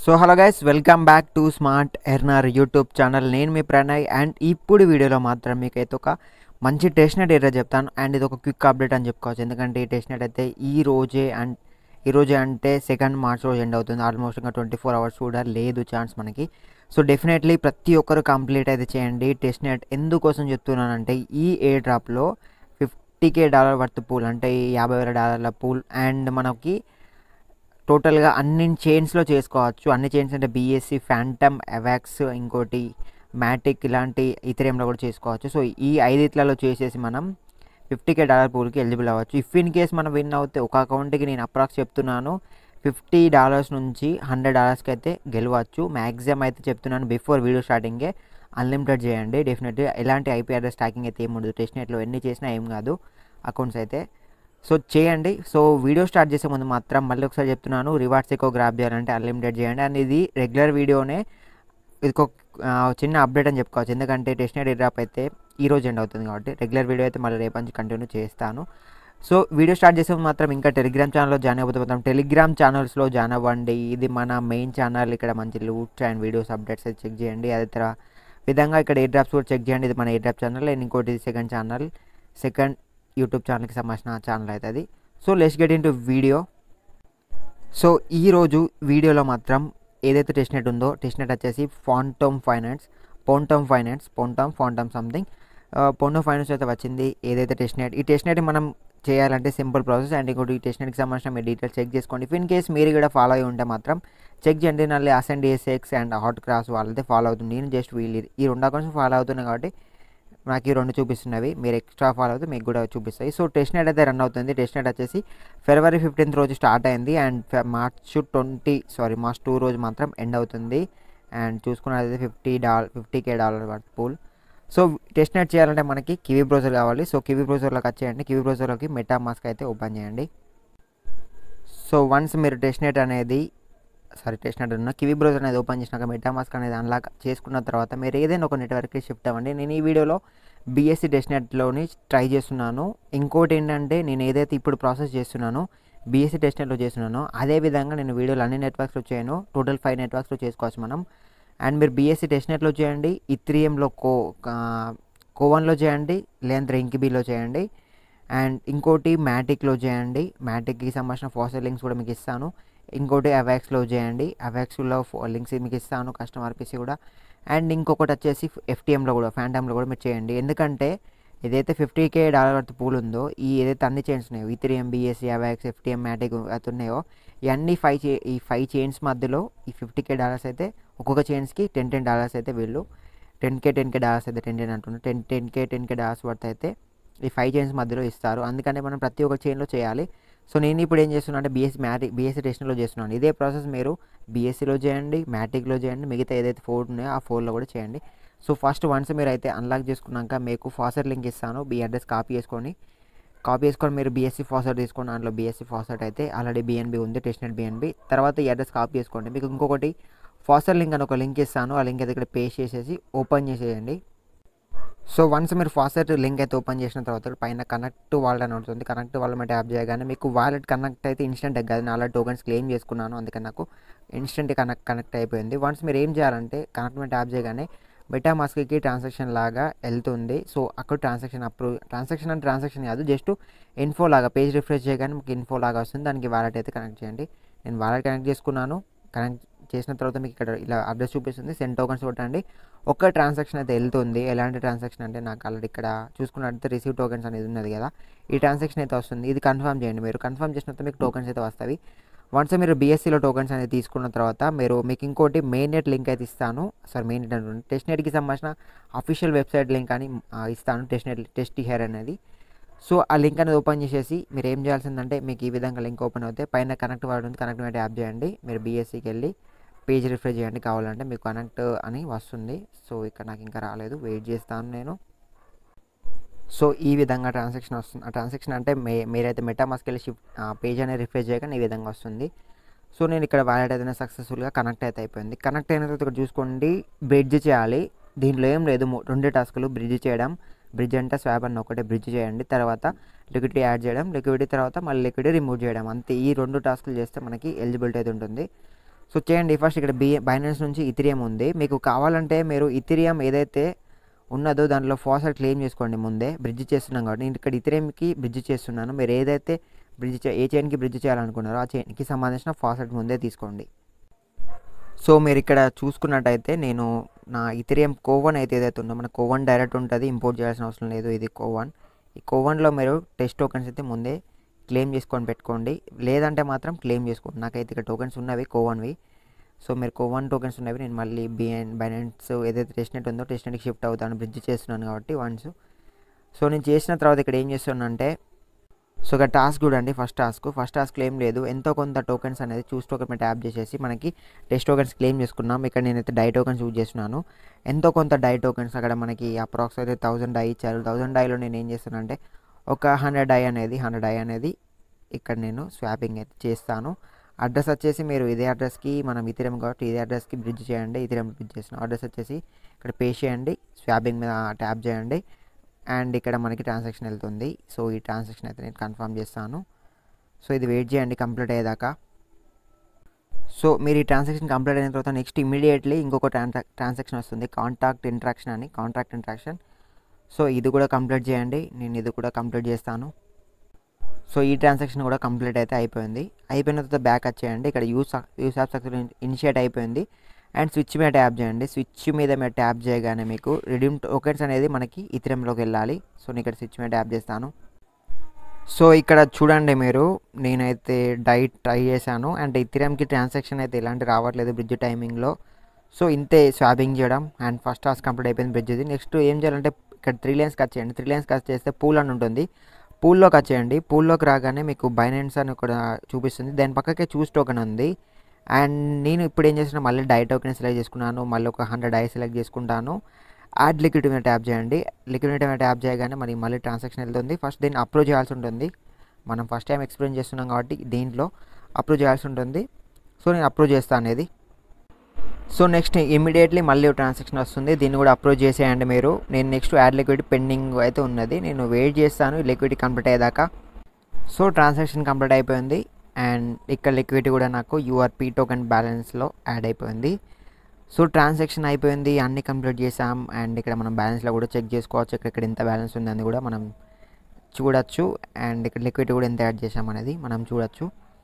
so hello guys welcome back to smart earner YouTube channel నేను మీ Pranay and ఇప్పుడు వీడియోలో మాత్రం మీకైతే ఒక మంచి టెస్ట్ నెట్ ఏరియా చెప్తాను అండ్ ఇది ఒక క్విక్ అప్డేట్ అని చెప్పుకోవచ్చు ఎందుకంటే ఈ టెస్ట్ నెట్ అయితే ఈ రోజే అండ్ ఈ రోజే అంటే సెకండ్ మార్చ్ రోజు ఎండ్ అవుతుంది ఆల్మోస్ట్ ఇంకా ట్వంటీ ఫోర్ అవర్స్ కూడా లేదు ఛాన్స్ మనకి సో డెఫినెట్లీ ప్రతి ఒక్కరు కంప్లీట్ అయితే చేయండి టెస్ట్ నెట్ ఎందుకోసం చెప్తున్నానంటే ఈ ఏ డ్రాప్లో fifty K dollar worth pool అంటే ఈ యాభై వేల డాలర్ల పూల్ అండ్ మనకి టోటల్గా అన్ని చైన్స్లో చేసుకోవచ్చు అన్ని చైన్స్ అంటే బీఎస్సీ ఫ్యాంటమ్ అవాక్స్ ఇంకోటి మ్యాటిక్ ఇలాంటి ఇథరేంలో కూడా చేసుకోవచ్చు సో ఈ ఐదిట్లలో చేసేసి మనం ఫిఫ్టీ కే డాలర్ పూల్కి ఎలిజిబుల్ అవ్వచ్చు ఇఫ్ ఇన్ కేస్ మనం విన్ అవుతే ఒక అకౌంట్కి నేను అప్రాక్స్ చెప్తున్నాను ఫిఫ్టీ డాలర్స్ నుంచి హండ్రెడ్ డాలర్స్కి అయితే గెలవచ్చు మ్యాక్సిమం అయితే చెప్తున్నాను బిఫోర్ వీడియో స్టార్టింగే అన్లిమిటెడ్ చేయండి డెఫినెట్గా ఎలాంటి ఐపీ అడ్రస్ ట్యాకింగ్ అయితే ఏమి ఉండదు టెస్ట్ నెట్లో ఎన్ని చేసినా ఏం కాదు అకౌంట్స్ అయితే సో చేయండి సో వీడియో స్టార్ట్ చేసే ముందు మాత్రం మళ్ళీ ఒకసారి చెప్తున్నాను రివార్డ్స్ ఎక్కువ గ్రాప్ చేయాలంటే అన్లిమిటెడ్ చేయండి అండ్ ఇది రెగ్యులర్ వీడియోనే ఇది ఒక ఆ, చిన్న అప్డేట్ అని చెప్పుకోవచ్చు ఎందుకంటే టెస్ట్ నెట్ డ్రాప్ అయితే ఈ రోజు ఎండ్ అవుతుంది కాబట్టి రెగ్యులర్ వీడియో అయితే మళ్ళీ రేపు నుంచి కంటిన్యూ చేస్తాను సో వీడియో స్టార్ట్ చేసే ముందు మాత్రం ఇంకా టెలిగ్రామ్ ఛానల్లో జాయిన్ అయిపోతే మాత్రం టెలిగ్రామ్ ఛానల్స్లో జాయిన్ అవ్వండి ఇది మన మెయిన్ ఛానల్ ఇక్కడ మంచి లూట్స్ అండ్ వీడియోస్ అప్డేట్స్ అయితే చెక్ చేయండి అదే తర విధంగా ఇక్కడ ఏ డ్రాప్స్ కూడా చెక్ చేయండి ఇది మన ఏ డ్రాప్ ఛానల్ అండ్ ఇంకోటి సెకండ్ ఛానల్ సెకండ్ యూట్యూబ్ ఛానల్కి సంబంధించిన ఛానల్ అయితే అది so let's get into video so ఈరోజు వీడియోలో మాత్రం ఏదైతే టెస్ట్ నెట్ ఉందో టెస్ట్ నెట్ వచ్చేసి Phantom Finance Phantom Finance Phantom Phantom something Phantom Finance అయితే వచ్చింది ఏదైతే టెస్ట్ నెట్ ఈ టెస్ట్ నెట్ మనం చేయాలంటే సింపుల్ ప్రాసెస్ అండ్ ఇంకోటి ఈ టెస్ట్ నెట్కి సంబంధించిన మీ డీటెయిల్స్ చెక్ చేసుకోండి ఇఫ్ ఇన్ కేస్ మీరు కూడా ఫాలో అయి ఉంటే మాత్రం చెక్ చేయండి నల్లి Ascend SX and Hot Cross వాళ్ళైతే ఫాలో అవుతుంది నేను జస్ట్ వీళ్ళు ఈ రెండు అకౌంట్స్ ఫాలో అవుతున్నాయి కాబట్టి నాకు ఈ రెండు చూపిస్తున్నవి మీరు ఎక్స్ట్రా ఫాలో అవుతే మీకు కూడా చూపిస్తాయి సో టెస్ట్ నెట్ అయితే రన్ అవుతుంది టెస్ట్ నెట్ వచ్చేసి ఫిబ్రవరి ఫిఫ్టీన్త్ రోజు స్టార్ట్ అయింది అండ్ ఫె- March twenty sorry March two రోజు మాత్రం ఎండ్ అవుతుంది అండ్ చూసుకున్నదైతే ఫిఫ్టీ డాల్ fifty K dollar worth pool so testnet చేయాలంటే మనకి కివీ బ్రౌజర్ కావాలి సో కివీ బ్రౌజర్లోకి వచ్చేయండి కివీ బ్రౌజర్లోకి మెటా మాస్క్ అయితే ఓపెన్ చేయండి సో వన్స్ మీరు టెస్ట్ నెట్ అనేది సారీ టెస్ట్ నెట్ ఉన్న కివీ బ్రౌజర్ అనేది ఓపెన్ చేసినాక మెటామాస్క్ అనేది అన్లాక్ చేసుకున్న తర్వాత మీరు ఏదైనా ఒక నెట్వర్క్కి షిఫ్ట్ అవ్వండి నేను ఈ వీడియోలో బీఎస్సీ టెస్ట్ నెట్లోని ట్రై చేస్తున్నాను ఇంకోటి ఏంటంటే నేను ఏదైతే ఇప్పుడు ప్రాసెస్ చేస్తున్నానో బీఎస్సీ టెస్ట్ నెట్లో చేస్తున్నానో అదే విధంగా నేను వీడియోలో అన్ని నెట్వర్క్స్లో చేయను టోటల్ ఫైవ్ నెట్వర్క్స్లో చేసుకోవచ్చు మనం అండ్ మీరు బీఎస్సీ టెస్ట్ నెట్లో చేయండి ఇత్రియంలో కో కోవన్లో చేయండి లేదంటే ఇంకిబీలో చేయండి అండ్ ఇంకోటి మ్యాటిక్లో చేయండి మ్యాటిక్కి సంబంధించిన ఫాసల్ లింక్స్ కూడా మీకు ఇస్తాను ఇంకోటి అవాక్స్లో చేయండి అవాక్స్లో లింక్స్ మీకు ఇస్తాను కస్టమర్ పీసీ కూడా అండ్ ఇంకొకటి వచ్చేసి ఎఫ్టీఎంలో కూడా ఫ్యాంటమ్లో కూడా మీరు చేయండి ఎందుకంటే ఏదైతే fifty K dollar worth pool ఉందో ఈ ఏదైతే అన్ని చైన్స్ ఉన్నాయో ఈ త్రీ ఎంబీఎస్సీ అవాక్స్ ఎఫ్టీఎం మ్యాటిక్ అయితే ఉన్నాయో ఈ అన్ని ఫైవ్ చే ఈ ఫైవ్ చైన్స్ మధ్యలో ఈ ఫిఫ్టీ కే డాలర్స్ అయితే ఒక్కొక్క చైన్స్కి టెన్ టెన్ డాలర్స్ అయితే వీళ్ళు ten K ten K dollars అయితే టెన్ టెన్ అంటున్నారు ten ten K ten K dollars worth అయితే ఈ ఫైవ్ చైన్స్ మధ్యలో ఇస్తారు అందుకని మనం ప్రతి ఒక్క చైన్లో చేయాలి సో నేను ఇప్పుడు ఏం చేస్తున్నా అంటే బీఎస్సీ మ్యాటిక్ బీఎస్సీ టెస్ట్లో చేస్తున్నాను ఇదే ప్రాసెస్ మీరు బీఎస్సీలో చేయండి మ్యాటిక్లో చేయండి మిగతా ఏదైతే ఫోర్ ఉన్నాయో ఆ ఫోర్లో కూడా చేయండి సో ఫస్ట్ వన్స్ మీరు అయితే అన్లాక్ చేసుకున్నాక మీకు ఫాసర్ లింక్ ఇస్తాను మీ అడ్రస్ కాపీ చేసుకొని కాపీ చేసుకొని మీరు బీఎస్సీ ఫాసర్ తీసుకోండి దాంట్లో బీఎస్సీ ఫాసర్ అయితే ఆల్రెడీ బిఎన్బి ఉంది టెస్ట్ నెట్ బిఎన్బి తర్వాత ఈ అడ్రస్ కాపీ చేసుకోండి మీకు ఇంకొకటి ఫాసర్ లింక్ అని ఒక లింక్ ఇస్తాను ఆ లింక్ అయితే ఇక్కడ పేస్ట్ చేసేసి ఓపెన్ చేసేయండి సో వన్స్ మీరు ఫాసెట్ లింక్ అయితే ఓపెన్ చేసిన తర్వాత పైన కనెక్ట్ వాలెట్ అని ఉంటుంది కనెక్ట్ వాలెట్ మీద ట్యాప్ చేయగానే మీకు వాలెట్ కనెక్ట్ అయితే ఇన్స్టెంట్ కాదు నేను అలా టోకెన్స్ క్లెయిమ్ చేసుకున్నాను అందుకని నాకు ఇన్స్టెంట్ కనెక్ట్ కనెక్ట్ అయిపోయింది వన్స్ మీరు ఏం చేయాలంటే కనెక్ట్ మీద ట్యాప్ చేయగానే మెటామాస్క్కి ట్రాన్సాక్షన్ లాగా వెళ్తుంది సో అక్కడ ట్రాన్సాక్షన్ అప్రూవ్ ట్రాన్సాక్షన్ అంటే ట్రాన్సాక్షన్ కాదు జస్ట్ ఇన్ఫో లాగా పేజ్ రిఫ్రెష్ చేయగానే మీకు ఇన్ఫో లాగా వస్తుంది దానికి వాలెట్ అయితే కనెక్ట్ చేయండి నేను వాలెట్ కనెక్ట్ చేసుకున్నాను కనెక్ట్ చేసిన తర్వాత మీకు ఇక్కడ ఇలా అడ్రస్ చూపిస్తుంది సెండ్ టోకన్స్ కొట్టండి ఒక్క ట్రాన్సాక్షన్ అయితే వెళ్తుంది ఎలాంటి ట్రాన్సాక్షన్ అంటే నాకు ఆల్రెడీ ఇక్కడ చూసుకున్నట్లయితే రిసీవ్ టోకెన్స్ అనేది ఉన్నది కదా ఈ ట్రాన్సాక్షన్ అయితే వస్తుంది ఇది కన్ఫర్మ్ చేయండి మీరు కన్ఫర్మ్ చేసిన తర్వాత మీకు టోకెన్స్ అయితే వస్తాయి వన్స్ మీరు బీఎస్సీలో టోకెన్స్ అనేది తీసుకున్న తర్వాత మీరు మీకు ఇంకోటి మెయిన్ నెట్ లింక్ అయితే ఇస్తాను సార్ మెయిన్ నెట్ అంటుంది టెస్ట్ నెట్కి సంబంధించిన అఫీషియల్ వెబ్సైట్ లింక్ అని ఆ, ఇస్తాను టెస్ట్ నెట్ టెస్ట్ హెయిర్ అనేది సో ఆ లింక్ అనేది ఓపెన్ చేసేసి మీరు ఏం చేయాల్సిందంటే మీకు ఈ విధంగా లింక్ ఓపెన్ అవుతే పైన కనెక్ట్ వాడు ఉంది కనెక్ట్ మీద ట్యాప్ చేయండి మీరు బీఎస్సీకి వెళ్ళి పేజ్ రిఫ్రెష్ చేయండి కావాలంటే మీకు కనెక్ట్ అని వస్తుంది సో ఇక్కడ నాకు ఇంకా రాలేదు వెయిట్ చేస్తాను నేను సో ఈ విధంగా ట్రాన్సాక్షన్ వస్తుంది ఆ ట్రాన్సాక్షన్ అంటే మే మీరైతే మెటామాస్కి వెళ్ళి షిఫ్ట్ పేజ్ అనేది రిఫ్రెష్ చేయగానే ఈ విధంగా వస్తుంది సో నేను ఇక్కడ వాలెట్ అయితే సక్సెస్ఫుల్గా కనెక్ట్ అయితే అయిపోయింది కనెక్ట్ అయిన తర్వాత ఇక్కడ చూసుకోండి బ్రిడ్జ్ చేయాలి దీంట్లో ఏం లేదు మూ- రెండే టాస్కులు బ్రిడ్జ్ చేయడం బ్రిడ్జ్ అంటే స్వాబ్ అన్న ఒకటే బ్రిడ్జ్ చేయండి తర్వాత లిక్విడిటీ యాడ్ చేయడం లిక్విడిటీ తర్వాత మళ్ళీ లిక్విడిటీ రిమూవ్ చేయడం అంతే ఈ రెండు టాస్కులు చేస్తే మనకి ఎలిజిబిలిటీ అయితే ఉంటుంది సో చేయండి ఫస్ట్ ఇక్కడ బి బైనాన్స్ నుంచి ఇథిరియం ఉంది మీకు కావాలంటే మీరు ఇథిరియం ఏదైతే ఉన్నదో దాంట్లో ఫాసెట్ క్లెయిమ్ చేసుకోండి ముందే బ్రిడ్జ్ చేస్తున్నాం కాబట్టి నేను ఇక్కడ ఇథిరియంకి బ్రిడ్జ్ చేస్తున్నాను మీరు ఏదైతే బ్రిడ్జ్ చే ఏ చైన్కి బ్రిడ్జ్ చేయాలనుకున్నారో ఆ చైన్కి సంబంధించిన ఫాసెట్ ముందే తీసుకోండి సో మీరు ఇక్కడ చూసుకున్నట్టయితే నేను నా ఇథిరియం కోవన్ అయితే ఏదైతే ఉందో మన కోవన్ డైరెక్ట్ ఉంటుంది ఇంపోర్ట్ చేయాల్సిన అవసరం లేదు ఇది కోవన్ ఈ కోవన్లో మీరు టెస్ట్ టోకెన్స్ అయితే ముందే క్లెయిమ్ చేసుకొని పెట్టుకోండి లేదంటే మాత్రం క్లెయిమ్ చేసుకోండి నాకైతే ఇక్కడ టోకెన్స్ ఉన్నవి కోవన్వి సో మీరు కోవన్ టోకెన్స్ ఉన్నవి నేను మళ్ళీ బిఎన్ బైనాన్స్ ఏదైతే టెస్ట్నెట్ ఉందో టెస్ట్నెట్కి షిఫ్ట్ అవుతాను బ్రిడ్జ్ చేస్తున్నాను కాబట్టి వన్స్ సో నేను చేసిన తర్వాత ఇక్కడ ఏం చేస్తున్నానంటే సో ఇక్కడ టాస్క్ చూడండి ఫస్ట్ టాస్క్ ఫస్ట్ టాస్క్ ఏం లేదు ఎంతో కొంత టోకెన్స్ అనేది చూస్ టోకెన్ మీద ట్యాప్ చేసేసి మనకి టెస్ట్ టోకెన్స్ క్లెయిమ్ చేసుకున్నాం ఇక్కడ నేనైతే డై టోకెన్స్ యూజ్ చేస్తున్నాను ఎంతో కొంత డై టోకెన్స్ అక్కడ మనకి అప్రాక్స్ అయితే థౌసండ్ డై ఇచ్చారు థౌసండ్ డైలో నేను ఏం చేస్తానంటే ఒక హండ్రెడ్ డై అనేది హండ్రెడ్ డై అనేది ఇక్కడ నేను స్వాపింగ్ అయితే చేస్తాను అడ్రస్ వచ్చేసి మీరు ఇదే అడ్రస్కి మనం ఇతరం కాబట్టి ఇదే అడ్రస్కి బ్రిడ్జ్ చేయండి ఇతరం బ్రిడ్జ్ చేసిన అడ్రస్ వచ్చేసి ఇక్కడ పే చేయండి స్వాపింగ్ మీద ట్యాప్ చేయండి అండ్ ఇక్కడ మనకి ట్రాన్సాక్షన్ వెళ్తుంది సో ఈ ట్రాన్సాక్షన్ అయితే నేను కన్ఫర్మ్ చేస్తాను సో ఇది వెయిట్ చేయండి కంప్లీట్ అయ్యేదాకా సో మీరు ఈ ట్రాన్సాక్షన్ కంప్లీట్ అయిన తర్వాత నెక్స్ట్ ఇమీడియట్లీ ఇంకొక ట్రాన్సా ట్రాన్సాక్షన్ వస్తుంది కాంటాక్ట్ ఇంట్రాక్షన్ అని కాంట్రాక్ట్ ఇంట్రాక్షన్ సో ఇది కూడా కంప్లీట్ చేయండి నేను ఇది కూడా కంప్లీట్ చేస్తాను సో ఈ ట్రాన్సాక్షన్ కూడా కంప్లీట్ అయితే అయిపోయింది అయిపోయిన తర్వాత బ్యాక్ వచ్చేయండి ఇక్కడ use use app success initiate అయిపోయింది అండ్ స్విచ్ మీద ట్యాప్ చేయండి స్విచ్ మీద మీరు ట్యాప్ చేయగానే మీకు రిడీమ్ టోకెన్స్ అనేది మనకి ఇథిరంలోకి వెళ్ళాలి సో నేను ఇక్కడ స్విచ్ మీద ట్యాప్ చేస్తాను సో ఇక్కడ చూడండి మీరు నేనైతే డైట్ ట్రై చేశాను అండ్ ఇథిరంకి ట్రాన్సాక్షన్ అయితే ఎలాంటి రావట్లేదు బ్రిడ్జ్ టైమింగ్లో సో ఇంతే స్వాపింగ్ చేయడం అండ్ ఫస్ట్ టాస్క్ కంప్లీట్ అయిపోయింది బ్రిడ్జ్ది నెక్స్ట్ ఏం చేయాలంటే ఇక్కడ త్రీ లైన్స్ కట్ చేయండి త్రీ లైన్స్ కట్ చేస్తే పూల్ అని ఉంటుంది పూల్లోకి వచ్చేయండి పూల్లోకి రాగానే మీకు బైనాన్స్ అని కూడా చూపిస్తుంది దాని పక్కకే చూస్ టోకెన్ ఉంది అండ్ నేను ఇప్పుడు ఏం చేసిన మళ్ళీ డై టోకెన్ సెలెక్ట్ చేసుకున్నాను మళ్ళీ ఒక హండ్రెడ్ డై సెలెక్ట్ చేసుకుంటాను యాడ్ లిక్విడ్ మీద ట్యాప్ చేయండి లిక్విడ్ మీద ట్యాప్ చేయగానే మరి మళ్ళీ ట్రాన్సాక్షన్ వెళ్తుంది ఫస్ట్ దీన్ని అప్రూవ్ చేయాల్సి ఉంటుంది మనం ఫస్ట్ టైం ఎక్స్ప్లెయిన్ చేస్తున్నాం కాబట్టి దీంట్లో అప్రూవ్ చేయాల్సి ఉంటుంది సో నేను అప్రూవ్ చేస్తాను అనేది సో నెక్స్ట్ ఇమీడియట్లీ మళ్ళీ ట్రాన్సాక్షన్ వస్తుంది దీన్ని కూడా అప్రూవ్ చేసేయండి మీరు నేను నెక్స్ట్ యాడ్ లిక్విడ్ పెండింగ్ అయితే ఉన్నది నేను వెయిట్ చేస్తాను లిక్విడ్ కంప్లీట్ అయ్యేదాకా సో ట్రాన్సాక్షన్ కంప్లీట్ అయిపోయింది అండ్ ఇక్కడ లిక్విడ్ కూడా నాకు యూఆర్పీ టోకెన్ బ్యాలెన్స్లో యాడ్ అయిపోయింది సో ట్రాన్సాక్షన్ అయిపోయింది అన్నీ కంప్లీట్ చేసాం అండ్ ఇక్కడ మనం బ్యాలెన్స్లో కూడా చెక్ చేసుకోవచ్చు ఇక్కడ ఇక్కడ ఎంత బ్యాలెన్స్ ఉందని కూడా మనం చూడొచ్చు అండ్ ఇక్కడ లిక్విడ్ కూడా ఎంత యాడ్ చేసాం అనేది మనం చూడొచ్చు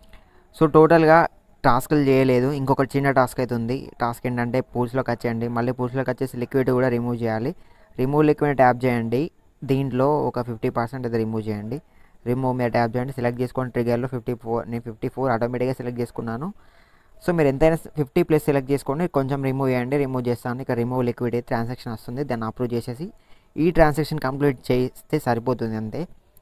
సో టోటల్గా టాస్క్లు చేయలేదు ఇంకొక చిన్న టాస్క్ అయితే ఉంది టాస్క్ ఏంటంటే పూల్స్లోకి వచ్చేయండి మళ్ళీ పూల్స్లోకి వచ్చేసి లిక్విడ్ కూడా రిమూవ్ చేయాలి రిమూవ్ లిక్విడ్ ట్యాప్ చేయండి దీంట్లో ఒక ఫిఫ్టీ పర్సెంట్ అయితే రిమూవ్ చేయండి రిమూవ్ మీద ట్యాప్ చేయండి సెలెక్ట్ చేసుకోండి ట్రిగర్లో ఫిఫ్టీ ఫోర్ నేను ఫిఫ్టీ ఫోర్ ఆటోమేటిక్గా సెలెక్ట్ చేసుకున్నాను సో మీరు ఎంతైనా ఫిఫ్టీ ప్లస్ సెలెక్ట్ చేసుకోండి కొంచెం రిమూవ్ చేయండి రిమూవ్ చేస్తాను ఇక రిమూవ్ లిక్విడ్ ట్రాన్సాక్షన్ వస్తుంది దాన్ని అప్రూవ్ చేసేసి ఈ ట్రాన్సాక్షన్ కంప్లీట్ చేస్తే సరిపోతుంది అంతే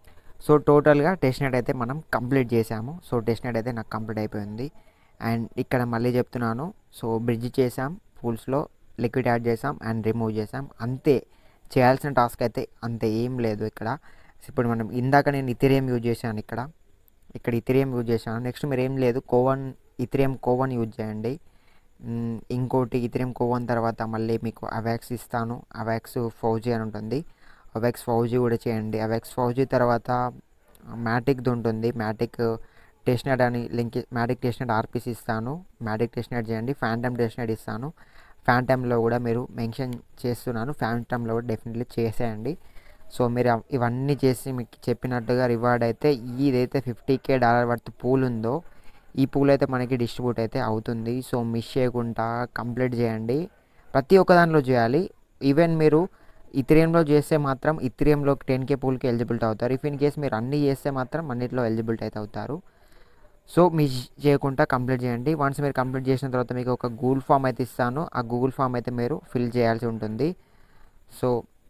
సో టోటల్గా టెస్ట్నెట్ అయితే మనం కంప్లీట్ చేసాము సో టెస్ట్నెట్ అయితే నాకు కంప్లీట్ అయిపోయింది అండ్ ఇక్కడ మళ్ళీ చెప్తున్నాను సో బ్రిడ్జ్ చేసాం పూల్స్లో లిక్విడ్ యాడ్ చేసాం అండ్ రిమూవ్ చేసాం అంతే చేయాల్సిన టాస్క్ అయితే అంతే ఏం లేదు ఇక్కడ ఇప్పుడు మనం ఇందాక నేను ఇథిరియం యూజ్ చేశాను ఇక్కడ ఇక్కడ ఇథిరియం యూజ్ చేశాను నెక్స్ట్ మీరు ఏం లేదు కోవన్ ఇథిరియం కోవన్ యూజ్ చేయండి మ్, ఇంకోటి ఇథిరియం కోవన్ తర్వాత మళ్ళీ మీకు అవాక్స్ ఇస్తాను అవాక్స్ ఫౌజీ అని ఉంటుంది అవాక్స్ ఫౌజీ కూడా చేయండి అవాక్స్ ఫౌజీ తర్వాత మ్యాటిక్ది ఉంటుంది మ్యాటిక్ టెస్ట్నెట్ అని లింక్ మ్యాటిక్ టెస్ట్నెట్ ఆర్పిసి ఇస్తాను మ్యాటిక్ టెస్ట్నెట్ చేయండి ఫ్యాంటమ్ టెస్ట్నెట్ ఇస్తాను ఫ్యాంటమ్లో కూడా మీరు మెన్షన్ చేస్తున్నాను ఫ్యాంటమ్లో కూడా డెఫినెట్లీ చేసేయండి సో మీరు అవ్- ఇవన్నీ చేసి మీకు చెప్పినట్టుగా రివార్డ్ అయితే ఇదైతే fifty K dollar worth pool ఉందో ఈ పూల్ అయితే మనకి డిస్ట్రిబ్యూట్ అయితే అవుతుంది సో మిస్ చేయకుండా కంప్లీట్ చేయండి ప్రతి ఒక్క దానిలో చేయాలి ఈవెన్ మీరు ఇథిరియంలో చేస్తే మాత్రం ఇథిరియంలో టెన్ కే పూల్కి ఎలిజిబిలిటీ అవుతారు ఇఫ్ ఇన్ కేస్ మీరు అన్నీ చేస్తే మాత్రం అన్నిట్లో ఎలిజిబిలిటీ అయితే అవుతారు సో మిస్ చేయకుండా కంప్లీట్ చేయండి వన్స్ మీరు కంప్లీట్ చేసిన తర్వాత మీకు ఒక గూగుల్ ఫామ్ అయితే ఇస్తాను ఆ గూగుల్ ఫామ్ అయితే మీరు ఫిల్ చేయాల్సి ఉంటుంది సో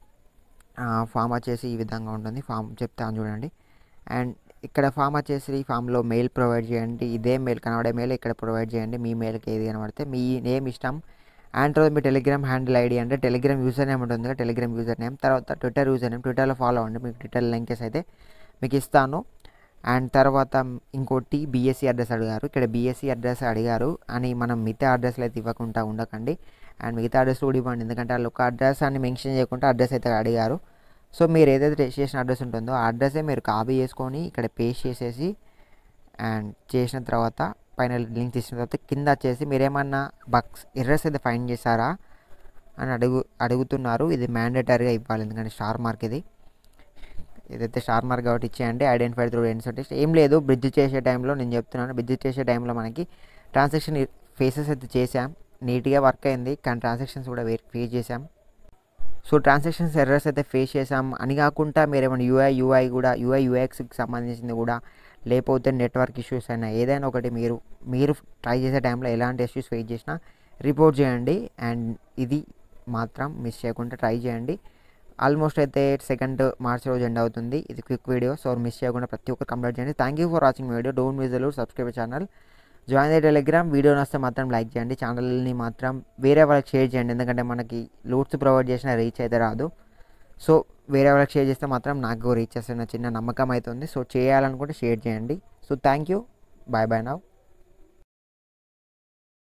ఫామ్ వచ్చేసి ఈ విధంగా ఉంటుంది ఫామ్ చెప్తాను చూడండి అండ్ ఇక్కడ ఫామ్ వచ్చేసి ఈ ఫామ్లో మెయిల్ ప్రొవైడ్ చేయండి ఇదే మెయిల్ కనబడే మెయిల్ ఇక్కడ ప్రొవైడ్ చేయండి మీ మెయిల్కి ఏది కనబడితే మీ నేమ్ ఇష్టం అండ్ తర్వాత మీ టెలిగ్రామ్ హ్యాండిల్ ఐడి అంటే టెలిగ్రామ్ యూజర్ నేమ్ ఉంటుంది కదా టెలిగ్రామ్ యూజర్ నేమ్ తర్వాత ట్విట్టర్ యూజర్ నేమ్ ట్విట్టర్లో ఫాలో అవ్వండి మీకు ట్విట్టర్ లింకెస్ అయితే మీకు ఇస్తాను అండ్ తర్వాత ఇంకోటి బీఎస్సీ అడ్రస్ అడిగారు ఇక్కడ బీఎస్సీ అడ్రస్ అడిగారు అని మనం మిగతా అడ్రస్లు అయితే ఇవ్వకుండా ఉండకండి అండ్ మిగతా అడ్రస్ కూడా ఇవ్వండి ఎందుకంటే వాళ్ళు ఒక అడ్రస్ అని మెన్షన్ చేయకుండా అడ్రస్ అయితే అడిగారు సో మీరు ఏదైతే రిజిస్టర్ చేసిన అడ్రస్ ఉంటుందో ఆ అడ్రస్సే మీరు కాపీ చేసుకొని ఇక్కడ పేస్ట్ చేసేసి అండ్ చేసిన తర్వాత పైన లింక్ ఇచ్చిన తర్వాత కింద వచ్చేసి మీరేమన్నా బగ్స్ ఎర్రర్స్ అయితే ఫైండ్ చేశారా అని అడుగు అడుగుతున్నారు ఇది మ్యాండేటరీగా ఇవ్వాలి ఎందుకంటే స్టార్ మార్క్ ఇది ఏదైతే స్టార్ మార్క్ కాబట్టి ఇచ్చేయండి ఐడెంటిఫై త్రూ ఎన్సెంటెక్స్ ఏం లేదు బ్రిడ్జ్ చేసే టైంలో నేను చెప్తున్నాను బ్రిడ్జ్ చేసే టైంలో మనకి ట్రాన్సాక్షన్ ఫేసెస్ అయితే చేసాం నీట్గా వర్క్ అయింది కానీ ట్రాన్సాక్షన్స్ కూడా ఫేస్ చేసాం సో ట్రాన్సాక్షన్స్ ఎర్రర్స్ అయితే ఫేస్ చేసాం అని కాకుండా మీరు ఏమైనా యూఐ యూఐ కూడా యూఐ యూఎక్స్కి సంబంధించింది కూడా లేకపోతే నెట్వర్క్ ఇష్యూస్ అయినా ఏదైనా ఒకటి మీరు మీరు ట్రై చేసే టైంలో ఎలాంటి ఇష్యూస్ ఫేస్ చేసినా రిపోర్ట్ చేయండి అండ్ ఇది మాత్రం మిస్ చేయకుండా ట్రై చేయండి ఆల్మోస్ట్ అయితే సెకండ్ మార్చ్ రోజు ఎండ్ అవుతుంది ఇది క్విక్ వీడియో సో మిస్ చేయకుండా ప్రతి ఒక్కరు కంప్లీట్ చేయండి thank you for watching video don't miss the subscribe channel join the Telegram video నస్తే మాత్రం లైక్ చేయండి ఛానల్ని మాత్రం వేరే వాళ్ళకి షేర్ చేయండి ఎందుకంటే మనకి లూట్స్ ప్రొవైడ్ చేసిన రీచ్ అయితే రాదు సో వేరే వాళ్ళకి షేర్ చేస్తే మాత్రం నాకు రీచ్ చేస్తున్న చిన్న నమ్మకం అవుతుంది సో చేయాలనుకుంటే షేర్ చేయండి so thank you bye bye now